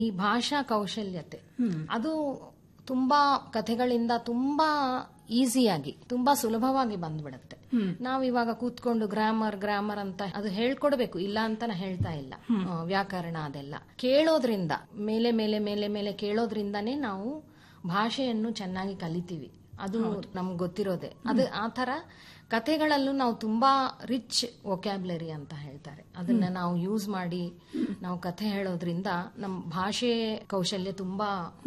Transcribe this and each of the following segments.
ಈ ಭಾಷಾ ಕೌಶಲ್ಯತೆ ಅದು ತುಂಬಾ ಕಥೆಗಳಿಂದ ತುಂಬಾ ಈಸಿಯಾಗಿ ತುಂಬಾ ಸುಲಭವಾಗಿ ಬಂದ್ಬಿಡುತ್ತೆ ನಾವ್ ಇವಾಗ ಕೂತ್ಕೊಂಡು ಗ್ರಾಮರ್ ಗ್ರಾಮರ್ ಅಂತ ಅದು ಹೇಳ್ಕೊಡ್ಬೇಕು ಇಲ್ಲ ಅಂತ ನಾ ಹೇಳ್ತಾ ಇಲ್ಲ ಆ, ವ್ಯಾಕರಣ ಅದೆಲ್ಲ ಕೇಳೋದ್ರಿಂದ ಮೇಲೆ ಮೇಲೆ ಮೇಲೆ ಮೇಲೆ ಕೇಳೋದ್ರಿಂದಾನೇ ನಾವು ಭಾಷೆಯನ್ನು ಚೆನ್ನಾಗಿ ಕಲಿತೀವಿ ಅದು ನಮ್ಗೆ ಗೊತ್ತಿರೋದೆ ಅದು ಆ ತರ ಕಥೆಗಳಲ್ಲೂ ನಾವು ತುಂಬಾ ರಿಚ್ ವೊಕ್ಯಾಬ್ಲರಿ ಅಂತ ಹೇಳ್ತಾರೆ ಅದನ್ನ ನಾವು ಯೂಸ್ ಮಾಡಿ ನಾವು ಕಥೆ ಹೇಳೋದ್ರಿಂದ ನಮ್ಮ ಭಾಷೆ ಕೌಶಲ್ಯ ತುಂಬಾ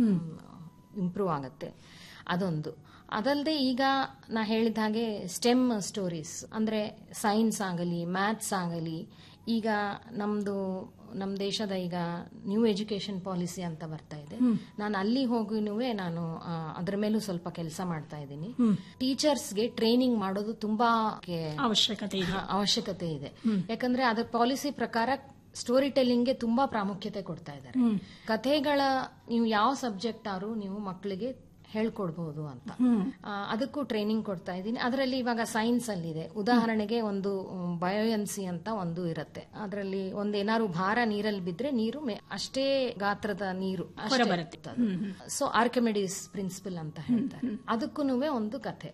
ಇಂಪ್ರೂವ್ ಆಗುತ್ತೆ ಅದೊಂದು ಅದಲ್ಲದೆ ಈಗ ನಾ ಹೇಳಿದ ಹಾಗೆ ಸ್ಟೆಮ್ ಸ್ಟೋರೀಸ್ ಅಂದ್ರೆ ಸೈನ್ಸ್ ಆಗಲಿ ಮ್ಯಾಥ್ಸ್ ಆಗಲಿ ಈಗ ನಮ್ದು ನಮ್ಮ ದೇಶದ ಈಗ ನ್ಯೂ ಎಜುಕೇಶನ್ ಪಾಲಿಸಿ ಅಂತ ಬರ್ತಾ ಇದೆ ನಾನು ಅಲ್ಲಿ ಹೋಗಿನುವೆ ನಾನು ಆ, ಅದ್ರ ಮೇಲೂ ಸ್ವಲ್ಪ ಕೆಲಸ ಮಾಡ್ತಾ ಇದ್ದೀನಿ ಟೀಚರ್ಸ್ಗೆ ಟ್ರೈನಿಂಗ್ ಮಾಡೋದು ತುಂಬಾ ಕೆ- ಅವಶ್ಯಕತೆ ಇದೆ ಹಾ, ಅವಶ್ಯಕತೆ ಇದೆ ಯಾಕಂದ್ರೆ ಅದರ ಪಾಲಿಸಿ ಪ್ರಕಾರ ಸ್ಟೋರಿ ಟೆಲ್ಲಿಂಗ್ಗೆ ತುಂಬಾ ಪ್ರಾಮುಖ್ಯತೆ ಕೊಡ್ತಾ ಇದ್ದಾರೆ ಕಥೆಗಳ ನೀವು ಯಾವ ಸಬ್ಜೆಕ್ಟ್ ಆರು ನೀವು ಮಕ್ಕಳಿಗೆ ಹೇಳ್ಕೊಡ್ಬಹುದು ಅಂತ ಆ, ಅದಕ್ಕೂ ಟ್ರೈನಿಂಗ್ ಕೊಡ್ತಾ ಇದ್ದೀನಿ ಅದರಲ್ಲಿ ಇವಾಗ ಸೈನ್ಸ್ ಅಲ್ಲಿ ಇದೆ ಉದಾಹರಣೆಗೆ ಒಂದು ಬಯೋಯನ್ಸಿ ಅಂತ ಒಂದು ಇರುತ್ತೆ ಅದರಲ್ಲಿ ಒಂದೇನಾದ್ರು ಭಾರ ನೀರಲ್ಲಿ ಬಿದ್ರೆ ನೀರು ಮೇ- ಅಷ್ಟೇ ಗಾತ್ರದ ನೀರು ಬರುತ್ತೆ. ಸೊ ಆರ್ಕಿಮಿಡೀಸ್ ಪ್ರಿನ್ಸಿಪಲ್ ಅಂತ ಹೇಳ್ತಾರೆ ಅದಕ್ಕೂ ಒಂದು ಕಥೆ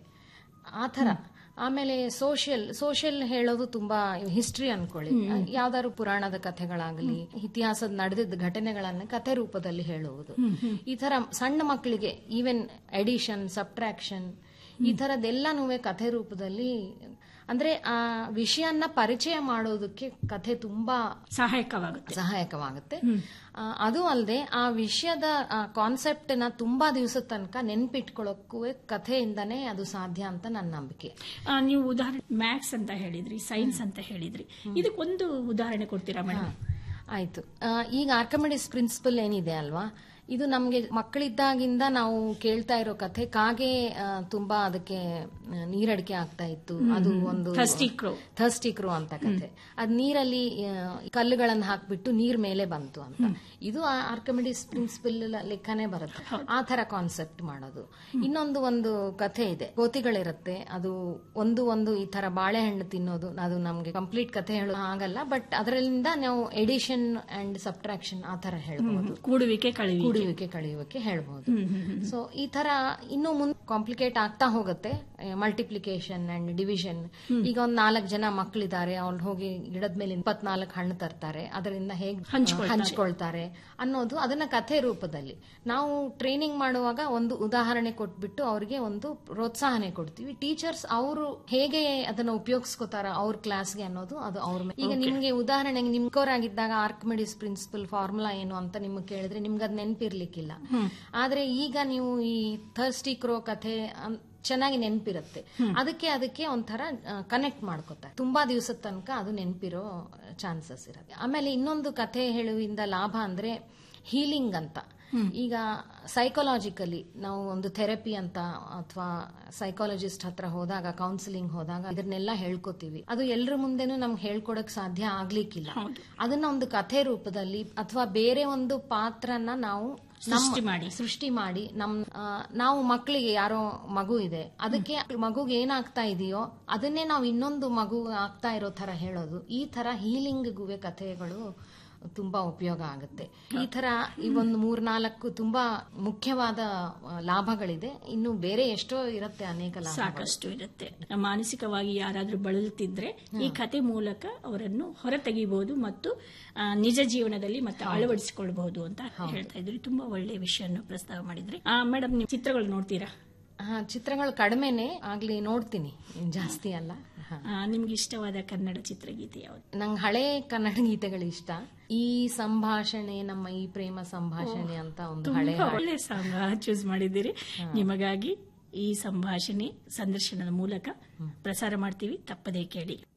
ಆ ಥರ ಆಮೇಲೆ ಸೋಷಿಯಲ್ ಸೋಷಿಯಲ್ ಹೇಳೋದು ತುಂಬಾ ಹಿಸ್ಟ್ರಿ ಅನ್ಕೊಳ್ಳಿ ಯಾವ್ದಾದ್ರು ಪುರಾಣದ ಕಥೆಗಳಾಗಲಿ ಇತಿಹಾಸದ ನಡೆದಿದ್ದ ಘಟನೆಗಳನ್ನ ಕಥೆ ರೂಪದಲ್ಲಿ ಹೇಳುವುದು ಈ ತರ ಸಣ್ಣ ಮಕ್ಕಳಿಗೆ ಈವನ್ ಎಡಿಷನ್ ಸಬ್ಟ್ರಾಕ್ಷನ್ ಈ ತರದೆಲ್ಲನೂ ಕಥೆ ರೂಪದಲ್ಲಿ ಅಂದ್ರೆ ಆ ವಿಷಯನ್ನ ಪರಿಚಯ ಮಾಡೋದಕ್ಕೆ ಕಥೆ ತುಂಬಾ ಸಹಾಯಕವಾಗುತ್ತೆ ಸಹಾಯಕವಾಗುತ್ತೆ ಆ, ಅದು ಅಲ್ಲದೆ ಆ ವಿಷಯದ ಕಾನ್ಸೆಪ್ಟ್ ನ ತುಂಬಾ ದಿವಸದ ತನಕ ನೆನ್ಪಿಟ್ಕೊಳ್ಳೋಕ್ಕೂ ಕಥೆಯಿಂದನೇ ಅದು ಸಾಧ್ಯ ಅಂತ ನನ್ನ ನಂಬಿಕೆ ಆ, ನೀವು ಉದಾಹರಣೆ ಮ್ಯಾಥ್ಸ್ ಅಂತ ಹೇಳಿದ್ರಿ ಸೈನ್ಸ್ ಅಂತ ಹೇಳಿದ್ರಿ ಇದಕ್ಕೊಂದು ಉದಾಹರಣೆ ಕೊಡ್ತೀರಾ ಮೇಡಮ್ ಆಯ್ತು ಆ, ಈಗ ಆರ್ಕಮಿಡಿಸ್ ಪ್ರಿನ್ಸಿಪಲ್ ಏನಿದೆ ಅಲ್ವಾ ಇದು ನಮ್ಗೆ ಮಕ್ಕಳಿದ್ದಾಗಿಂದ ನಾವು ಕೇಳ್ತಾ ಇರೋ ಕಥೆ ಕಾಗೆ ಆ, ತುಂಬಾ ಅದಕ್ಕೆ ಆ, ನೀರಡಿಕೆ ಆಗ್ತಾ ಇತ್ತು ಅದು ಒಂದು Thirsty crow. ಥರ್ಸ್ಟಿ ಕ್ರೋ ಅಂತ ಕಥೆ ಅದ್ ನೀರಲ್ಲಿ ಆ, ಕಲ್ಲುಗಳನ್ನ ಹಾಕ್ಬಿಟ್ಟು ನೀರ್ ಮೇಲೆ ಬಂತು ಅಂತ ಇದು ಆರ್ಕಮಿಡಿಸ್ ಪ್ರಿನ್ಸಿಪಲ್ ಲೆಕ್ಕನೇ ಬರುತ್ತೆ ಆ ತರ ಕಾನ್ಸೆಪ್ಟ್ ಮಾಡೋದು ಇನ್ನೊಂದು ಒಂದು ಕಥೆ ಇದೆ ಕೋತಿಗಳಿರುತ್ತೆ ಅದು ಒಂದು ಒಂದು ಈ ತರ ಬಾಳೆಹಣ್ಣು ತಿನ್ನೋದು ಅದು ನಮ್ಗೆ ಕಂಪ್ಲೀಟ್ ಕಥೆ ಹೇಳೋದು ಆಗಲ್ಲ ಬಟ್ ಅದರಿಂದ ನಾವು ಎಡಿಷನ್ ಅಂಡ್ ಸಬ್ಟ್ರಾಕ್ಷನ್ ಆ ತರ ಹೇಳ್ಬೋದು ಕೂಡುವಿಕೆ ಕಳುವಿ ಕುಡಿಯುವಿಕೆ ಕಳೆಯುವಿಕೆ ಹೇಳ್ಬೋದು ಸೊ ಈ ತರ ಇನ್ನು ಮುಂದೆ ಕಾಂಪ್ಲಿಕೇಟ್ ಆಗ್ತಾ ಹೋಗುತ್ತೆ ಮಲ್ಟಿಪ್ಲಿಕೇಶನ್ ಅಂಡ್ ಡಿವಿಷನ್ ಈಗ ಒಂದ್ ನಾಲ್ಕು ಜನ ಮಕ್ಕಳಿದ್ದಾರೆ ಅವ್ರು ಹೋಗಿ ಗಿಡದ ಮೇಲೆ ಇಪ್ಪತ್ನಾಲ್ಕು ಹಣ್ಣು ತರ್ತಾರೆ ಅದರಿಂದ ಹೇಗೆ ಹಂಚ್ಕೊಳ್ತಾರೆ ಅನ್ನೋದು ಅದನ್ನ ಕಥೆ ರೂಪದಲ್ಲಿ ನಾವು ಟ್ರೈನಿಂಗ್ ಮಾಡುವಾಗ ಒಂದು ಉದಾಹರಣೆ ಕೊಟ್ಬಿಟ್ಟು ಅವರಿಗೆ ಒಂದು ಪ್ರೋತ್ಸಾಹನೆ ಕೊಡ್ತೀವಿ ಟೀಚರ್ಸ್ ಅವರು ಹೇಗೆ ಅದನ್ನ ಉಪಯೋಗಿಸ್ಕೋತಾರ ಅವ್ರ ಕ್ಲಾಸ್ಗೆ ಅನ್ನೋದು ಅದು ಅವ್ರ ಮೇಲೆ. ಈಗ ನಿಮ್ಗೆ ಉದಾಹರಣೆಗೆ ನಿಮ್ಗೋರಾಗಿದ್ದಾಗ ಆರ್ಕಿಮಿಡಿಸ್ ಪ್ರಿನ್ಸಿಪಲ್ ಫಾರ್ಮುಲಾ ಏನು ಅಂತ ನಿಮ್ಗೆ ಕೇಳಿದ್ರೆ ನಿಮ್ಗೆ ಅದ್ ನೆನ್ಪಿರ್ಲಿಕ್ಕಿಲ್ಲ ಆದ್ರೆ ಈಗ ನೀವು ಈ ಥರ್ಸ್ಟಿ ಕ್ರೋ ಕಥೆ ಅನ್- ಚೆನ್ನಾಗಿ ನೆನ್ಪಿರುತ್ತೆ ಅದಕ್ಕೆ ಅದಕ್ಕೆ ಒಂಥರ ಕನೆಕ್ಟ್ ಮಾಡ್ಕೋತಾರೆ ತುಂಬಾ ದಿವಸದ ತನಕ ಅದು ನೆನ್ಪಿರೋ ಚಾನ್ಸಸ್ ಇರುತ್ತೆ ಆಮೇಲೆ ಇನ್ನೊಂದು ಕಥೆ ಹೇಳುವಿಂದ ಲಾಭ ಅಂದ್ರೆ ಹೀಲಿಂಗ್ ಅಂತ ಈಗ ಸೈಕಾಲಜಿಕಲಿ ನಾವು ಒಂದು ಥೆರಪಿ ಅಂತ ಅಥವಾ ಸೈಕಾಲಜಿಸ್ಟ್ ಹತ್ರ ಹೋದಾಗ ಕೌನ್ಸಿಲಿಂಗ್ ಹೋದಾಗ ಇದನ್ನೆಲ್ಲ ಹೇಳ್ಕೊತೀವಿ ಅದು ಎಲ್ಲರ ಮುಂದೆನೂ ನಮ್ಗೆ ಹೇಳ್ಕೊಡಕ್ ಸಾಧ್ಯ ಆಗ್ಲಿಕ್ಕಿಲ್ಲ ಅದನ್ನ ಒಂದು ಕಥೆ ರೂಪದಲ್ಲಿ ಅಥವಾ ಬೇರೆ ಒಂದು ಪಾತ್ರನ ನಾವು ನಮ್ಮ- ಸೃಷ್ಟಿ ಮಾಡಿ. ಸೃಷ್ಟಿ ಮಾಡಿ ನಮ್ ಆ, ನಾವು ಮಕ್ಕಳಿಗೆ ಯಾರೋ ಮಗು ಇದೆ ಅದಕ್ಕೆ ಮಗುಗೆ ಏನಾಗ್ತಾ ಇದೆಯೋ ಅದನ್ನೇ ನಾವು ಇನ್ನೊಂದು ಮಗು ಆಗ್ತಾ ಇರೋ ತರ ಹೇಳೋದು ಈ ತರ ಹೀಲಿಂಗ್ಗುವೆ ಕಥೆಗಳು ತುಂಬಾ ಉಪಯೋಗ ಆಗುತ್ತೆ ಈ ತರ ಈ ಒಂದು ಮೂರ್ನಾಲ್ಕು ತುಂಬಾ ಮುಖ್ಯವಾದ ಆ, ಲಾಭಗಳಿದೆ ಇನ್ನು ಬೇರೆ ಎಷ್ಟೋ ಇರುತ್ತೆ ಅನೇಕ ಲಾಭ ಸಾಕಷ್ಟು ಇರುತ್ತೆ ಮಾನಸಿಕವಾಗಿ ಯಾರಾದ್ರೂ ಬಳಲುತ್ತಿದ್ರೆ ಈ ಕತೆ ಮೂಲಕ ಅವರನ್ನು ಹೊರತೆಗಿಬಹುದು ಮತ್ತು ಆ, ನಿಜ ಜೀವನದಲ್ಲಿ ಮತ್ತೆ ಅಳವಡಿಸಿಕೊಳ್ಬಹುದು ಅಂತ ಹೇಳ್ತಾ ಇದ್ರಿ ತುಂಬಾ ಒಳ್ಳೆಯ ವಿಷಯವನ್ನು ಪ್ರಸ್ತಾವ ಮಾಡಿದ್ರಿ ಮೇಡಮ್ ನೀವು ಚಿತ್ರಗಳು ನೋಡ್ತೀರಾ ಹಾ ಚಿತ್ರಗಳು ಕಡಿಮೆನೆ ಆಗ್ಲಿ ನೋಡ್ತೀನಿ ಜಾಸ್ತಿ ಅಲ್ಲ ಹಾ. ಆ, ನಿಮ್ಗೆ ಇಷ್ಟವಾದ ಕನ್ನಡ ಚಿತ್ರಗೀತೆ ಯಾವುದು ನಂಗೆ ಹಳೆ ಕನ್ನಡ ಗೀತೆಗಳು ಇಷ್ಟ ಈ ಸಂಭಾಷಣೆ ನಮ್ಮ ಈ ಪ್ರೇಮ ಸಂಭಾಷಣೆ ಅಂತ ಒಂದು ಹಳೆ ತುಂಬಾ ಒಳ್ಳೆ ಸಾಂಗ್ ಚೂಸ್ ಮಾಡಿದ್ದೀರಿ ನಿಮಗಾಗಿ ಈ ಸಂಭಾಷಣೆ ಸಂದರ್ಶನದ ಮೂಲಕ ಪ್ರಸಾರ ಮಾಡ್ತೀವಿ ತಪ್ಪದೇ ಕೇಳಿ